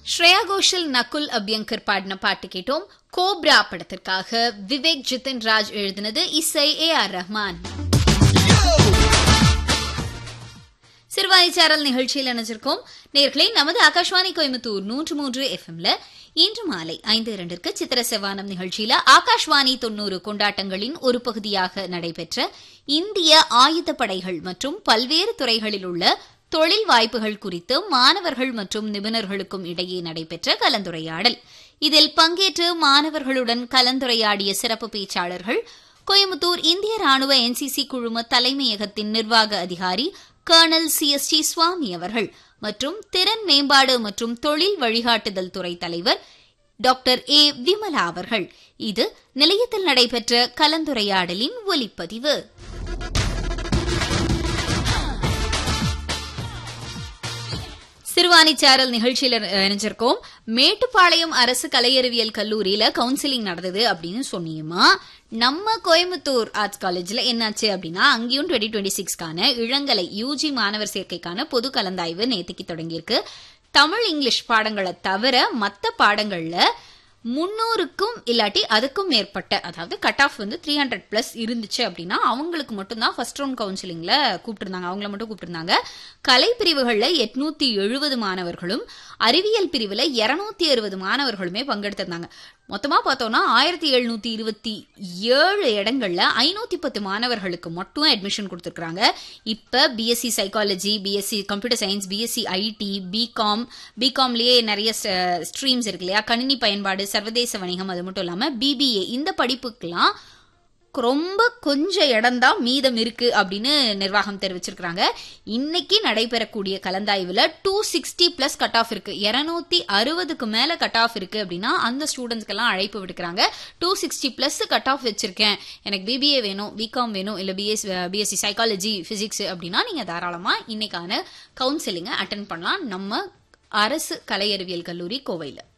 ஸ்ரேயா கோஷல் நகுல் அபியங்கர் பாடின பாட்டு கேட்டோம் கோப்ரா படத்திற்காக விவேக் ஜிதின் ராஜ் எழுதினது இசை ஏ ஆர் ரஹ்மான் சிறுவாணி சேரல் நிகழ்ச்சியில் இணைஞ்சிருக்கோம் நேர்களை நமது ஆகாஷ்வாணி கோயம்புத்தூர் நூற்று மூன்று எஃப்எம்ல இன்று மாலை ஐந்து இரண்டிற்கு சித்திர செவ்வானம் நிகழ்ச்சியில ஆகாஷ்வாணி தொன்னூறு கொண்டாட்டங்களின் ஒரு பகுதியாக நடைபெற்ற இந்திய ஆயுத படைகள் மற்றும் பல்வேறு துறைகளில் உள்ள தொழில் வாய்ப்புகள் குறித்து மாணவர்கள் மற்றும் நிபுணர்களுக்கும் இடையே நடைபெற்ற கலந்துரையாடல் இதில் பங்கேற்று மாணவர்களுடன் கலந்துரையாடிய சிறப்பு பேச்சாளர்கள் கோயம்புத்தூர் இந்திய ராணுவ என்சிசி குழும தலைமையகத்தின் நிர்வாக அதிகாரி colonel C S D Swamy அவர்கள் மற்றும் திறன் மேம்பாடு மற்றும் தொழில் வழிகாட்டுதல் துறை தலைவர் டாக்டர் ஏ விமலா அவர்கள் இது நிலையத்தில் நடைபெற்ற கலந்துரையாடலின் ஒலிப்பதிவு சிறுவாணி சேரல் நிகழ்ச்சியில இணைஞ்சிருக்கோம் மேட்டுப்பாளையம் அரசு கலையறிவியல் கல்லூரியில கவுன்சிலிங் நடந்தது அப்படின்னு சொன்னியுமா நம்ம கோயம்புத்தூர் ஆர்ட்ஸ் காலேஜ்ல என்னாச்சு அப்படின்னா அங்கேயும் டுவெண்ட்டி டுவெண்ட்டி சிக்ஸ்க்கான இளங்கலை யூஜி மாணவர் சேர்க்கைக்கான பொது கலந்தாய்வு நேத்திக்கு தொடங்கியிருக்கு தமிழ் இங்கிலீஷ் பாடங்களை தவிர மற்ற பாடங்கள்ல முன்னூறுக்கும் இல்லாட்டி அதுக்கும் மேற்பட்ட அதாவது கட் ஆஃப் வந்து த்ரீ ஹண்ட்ரட் பிளஸ் இருந்துச்சு அப்படின்னா அவங்களுக்கு மட்டும்தான் ஃபர்ஸ்ட் ரவுண்ட் கவுன்சிலிங்ல கூப்பிட்டுருந்தாங்க அவங்கள மட்டும் கூப்பிட்டுருந்தாங்க கலை பிரிவுகளில் எட்நூத்தி எழுபது மாணவர்களும் அறிவியல் பிரிவில் இருநூத்தி அறுபது மாணவர்களுமே பங்கெடுத்திருந்தாங்க மொத்தமா பார்த்தோம்னா ஆயிரத்தி எழுநூத்தி இருபத்தி ஏழு இடங்கள்ல ஐநூத்தி பத்து மாணவர்களுக்கு மட்டும் அட்மிஷன் கொடுத்துருக்காங்க இப்ப BSc psychology BSc computer science BSc IT BCom பிகாம்லயே நிறைய ஸ்ட்ரீம்ஸ் இருக்கு இல்லையா கணினி பயன்பாடு சர்வதேச வணிகம் அது மட்டும் இல்லாம பிபிஏ இந்த படிப்புக்கெல்லாம் ரொம்ப கொஞ்சம் இடம்தான் மீதம் இருக்கு அப்படின்னு நிர்வாகம் தெரிவிச்சிருக்காங்க இன்னைக்கு நடைபெறக்கூடிய கலந்தாய்வுல two sixty plus cut off இருக்கு இருநூத்தி அறுபதுக்கு மேல கட் ஆஃப் இருக்கு அப்படின்னா அந்த ஸ்டூடெண்ட்ஸ்க்கெல்லாம் அழைப்பு விடுக்கிறாங்க two sixty plus cut off வச்சிருக்கேன் எனக்கு பிபிஏ வேணும் பிகாம் வேணும் இல்ல பிஎஸ் பிஎஸ்சி சைக்காலஜி பிசிக்ஸ் அப்படின்னா நீங்க தாராளமா இன்னைக்கான கவுன்சிலிங்கை அட்டன் பண்ணலாம் நம்ம அரசு கலை அறிவியல் கல்லூரி கோவையில்